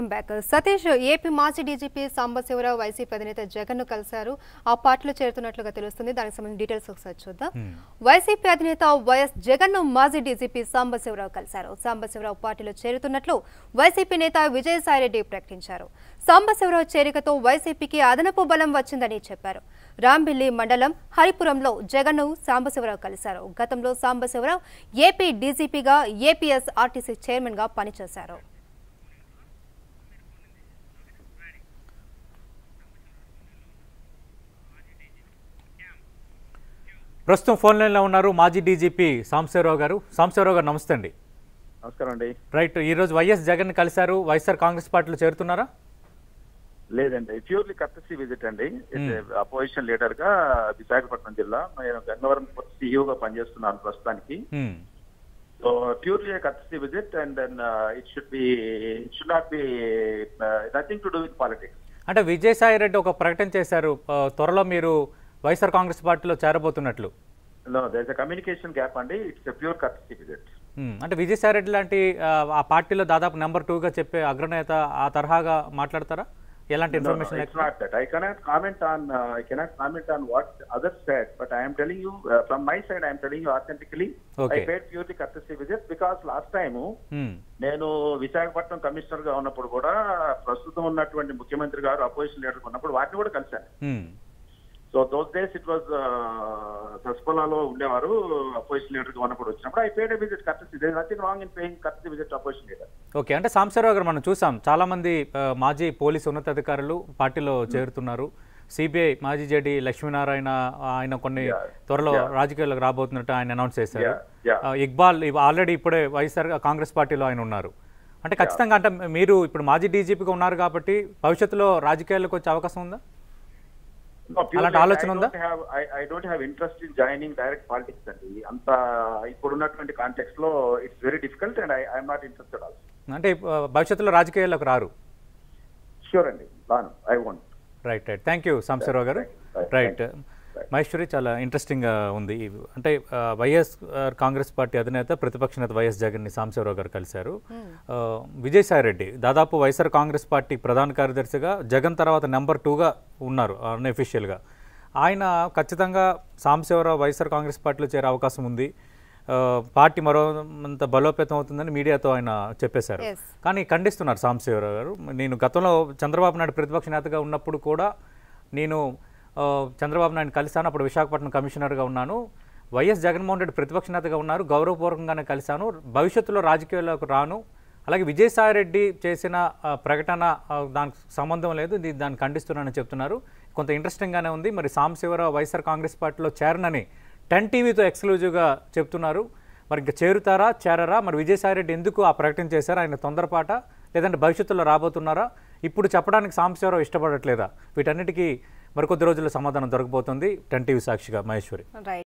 Welcome back Satish AP మాజీ DGP Sambasivarao YCP అధినేత జగన్ ను కలిశారు ఆ పార్టీలో చేరుతున్నట్లుగా తెలుస్తుంది దానికి సంబంధించిన డీటెయిల్స్ ఒకసారి చూద్దాం వైసీపీ అధినేత వైఎస్ జగన్ ను మాజీ డీజీపీ సాంబశివరావు కలిశారు సాంబశివరావు పార్టీలో చేరుతున్నట్లు వైసీపీ నేత విజయసాయిరెడ్డి ప్రకటించారు సాంబశివరావు చేరికతో వైసీపీకి అదనపు బలం వచ్చిందని చెప్పారు రాంబిల్లి మండలం హరిపురంలో జగన్ ను సాంబశివరావు కలిశారు గతంలో సాంబశివరావు ఏపీ డీజీపీగా ఏపీఎస్ ఆర్టీసీ చైర్మన్ గా పనిచేశారు ప్రస్తుతం ఫోన్ లైన్లో ఉన్నారు మాజీ డీజీపీ సాంబశివరావు గారు సాంబశివరావు గారు నమస్తే అండి నమస్కారం అండి రైట్ ఈరోజు వైఎస్ జగన్ కలిశారు వైఎస్ఆర్ కాంగ్రెస్ పార్టీలో చేరుతున్నారా లేదండి ప్యూర్లీ కర్టసీ విజిట్ అండి అపోజిషన్ లీడర్ గా విశాఖపట్నం జిల్లా నేను గన్నవరం సిఇఓగా పనిచేస్తున్నాను ప్రస్తుతానికి hmm. So purely courtesy visit and then it should be it should not be nothing to do with politics అంటే విజయసాయి రెడ్డి ఒక ప్రకటన చేశారు ఆ, త్వరలో మీరు వైఎస్ఆర్ కాంగ్రెస్ పార్టీలో చేరబోతున్నట్లు no there uh communication gap అండి it's a pure courtesy visit hmm. అంటే విజయసాయి రెడ్డి లాంటి ఆ, ఆ పార్టీలో దాదాపు నెంబర్ టూగా చెప్పే అగ్రనేత ఆ తరహాగా మాట్లాడతారా ఎలాంటి information it's not that. I cannot comment on uh, I cannot comment on what others said, but I am telling you uh, from my side, I am telling you authentically. Okay. I paid purely courtesy visit because last time హ్మ్. నేను Visakhapatnam commissioner గా ఉన్నప్పుడు కూడా ప్రస్తుతం ఉన్నటువంటి ముఖ్యమంత్రి గారు opposition leader ఉన్నప్పుడు వాటిని కూడా కలిశాను hmm. So those days it was సస్పలాలో ఉండేవారు అపోజిషన్ లీడర్ గా ఉన్నప్పుడు వచ్చినప్పుడు I paid visit courtesy there nothing wrong in paying courtesy visit opposition leader okay అంటే సాంబశివరావు గారు మనం చూసాం చాలా మంది ఆ, మాజీ పోలీసు ఉన్నతాధికారులు పార్టీలో చేరుతున్నారు సిబిఐ మాజీ జేడి లక్ష్మీనారాయణ ఆయన కొన్ని Yeah. త్వరలో Yeah. రాజకీయాలకు రాబోతున్నట్టు ఆయన అనౌన్స్ చేశారు Yeah. Yeah. ఆ, ఇక్బాల్ ఆల్రెడీ ఇప్పుడే వైఎస్ఆర్ కాంగ్రెస్ పార్టీలో ఆయన ఉన్నారు అంటే ఖచ్చితంగా అంటే మీరు ఇప్పుడు మాజీ డీజీపీగా ఉన్నారు కాబట్టి భవిష్యత్తులో రాజకీయాలకు వచ్చే అవకాశం ఉందా No, purely అలాంటి ఆలోచన I ఉందా? don't have- I- I don't have interest in joining direct politics అండి అంత ఇప్పుడున్నటువంటి కాంటెక్స్ట్ లో it's very difficult and I'm not interested also అంటే ఆ, భవిష్యత్తులో రాజకీయాలకు రారు షూర్ అండి రాను I want right right thank you Sambasivarao garu Right, right thank you. Right. Maheshwari చాలా ఇంట్రెస్టింగ్గా ఉంది అంటే ఆ, వైఎస్ ఆ, కాంగ్రెస్ పార్టీ అధినేత ప్రతిపక్ష నేత వైఎస్ జగన్ని సాంబశివరావు గారు కలిశారు ఆ, విజయసాయి రెడ్డి దాదాపు వైఎస్ఆర్ కాంగ్రెస్ పార్టీ ప్రధాన కార్యదర్శిగా జగన్ తర్వాత నెంబర్ టూగా ఉన్నారు అన్అఫీషియల్గా ఆయన ఖచ్చితంగా సాంబశివరావు వైఎస్ఆర్ కాంగ్రెస్ పార్టీలో చేరే అవకాశం ఉంది ఆ, పార్టీ మరోంత బలోపేతం అవుతుందని మీడియాతో ఆయన చెప్పేశారు Yes. కానీ ఖండిస్తున్నారు సాంబశివరావు గారు నేను గతంలో చంద్రబాబు నాయుడు ప్రతిపక్ష నేతగా ఉన్నప్పుడు కూడా నేను ఆ, చంద్రబాబు నాయుడు కలిశాను అప్పుడు విశాఖపట్నం కమిషనర్గా ఉన్నాను వైఎస్ జగన్మోహన్ రెడ్డి ప్రతిపక్ష నేతగా ఉన్నారు గౌరవపూర్వకంగానే కలిశాను భవిష్యత్తులో రాజకీయాల్లోకి రాను అలాగే విజయసాయి రెడ్డి చేసిన ఆ, ప్రకటన ఆ, దానికి సంబంధం లేదు ఇది దాన్ని ఖండిస్తున్నానని చెప్తున్నారు కొంత ఇంట్రెస్టింగ్గానే ఉంది మరి సాంబశివరావు వైఎస్ఆర్ కాంగ్రెస్ పార్టీలో చేరనని టెన్ టీవీతో ఎక్స్క్లూజివ్గా చెప్తున్నారు మరి ఇంకా చేరుతారా చేరరా మరి విజయసాయి రెడ్డి ఎందుకు ఆ ప్రకటన చేశారా ఆయన తొందరపాట లేదంటే భవిష్యత్తులో రాబోతున్నారా ఇప్పుడు చెప్పడానికి సాంబశివరావు ఇష్టపడట్లేదా వీటన్నిటికీ మరికొద్ది రోజుల్లో సమాధానం దొరకబోతుంది టెన్ టీవీ సాక్షిగా మహేశ్వరి రైట్